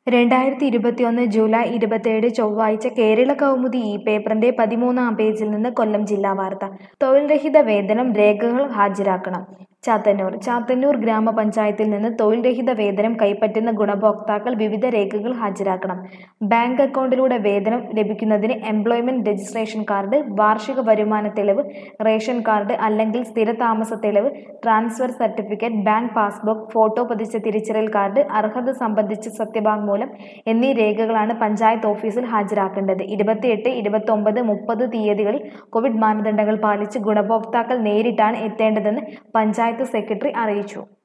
രണ്ടായിരത്തി ഇരുപത്തിയൊന്ന് ജൂലൈ ഇരുപത്തിയേഴ് ചൊവ്വാഴ്ച കേരള കൗമുദി ഈ പേപ്പറിന്റെ പതിമൂന്നാം പേജിൽ നിന്ന് കൊല്ലം ജില്ലാ വാർത്ത തൊഴിൽ രഹിത വേതനം രേഖകൾ ഹാജരാക്കണം ചാത്തന്നൂർ ചാത്തന്നൂർ ഗ്രാമപഞ്ചായത്തിൽ നിന്ന് തൊഴിൽ രഹിത വേതനം കൈപ്പറ്റുന്ന ഗുണഭോക്താക്കൾ വിവിധ രേഖകൾ ഹാജരാക്കണം ബാങ്ക് അക്കൗണ്ടിലൂടെ വേതനം ലഭിക്കുന്നതിന് എംപ്ലോയ്മെന്റ് രജിസ്ട്രേഷൻ കാർഡ് വാർഷിക വരുമാന തെളിവ് റേഷൻ കാർഡ് അല്ലെങ്കിൽ സ്ഥിരതാമസ തെളിവ് transfer certificate bank passbook photo പതിച്ച തിരിച്ചറിയൽ കാർഡ് അർഹത സംബന്ധിച്ച സത്യവാങ്മൂലം എന്നീ രേഖകളാണ് പഞ്ചായത്ത് ഓഫീസിൽ ഹാജരാക്കേണ്ടത് ഇരുപത്തിയെട്ട് ഇരുപത്തൊമ്പത് മുപ്പത് തീയതികളിൽ കോവിഡ് മാനദണ്ഡങ്ങൾ പാലിച്ച് ഗുണഭോക്താക്കൾ നേരിട്ടാണ് എത്തേണ്ടതെന്ന് പഞ്ചായത്ത് സെക്രട്ടറി അറിയിച്ചു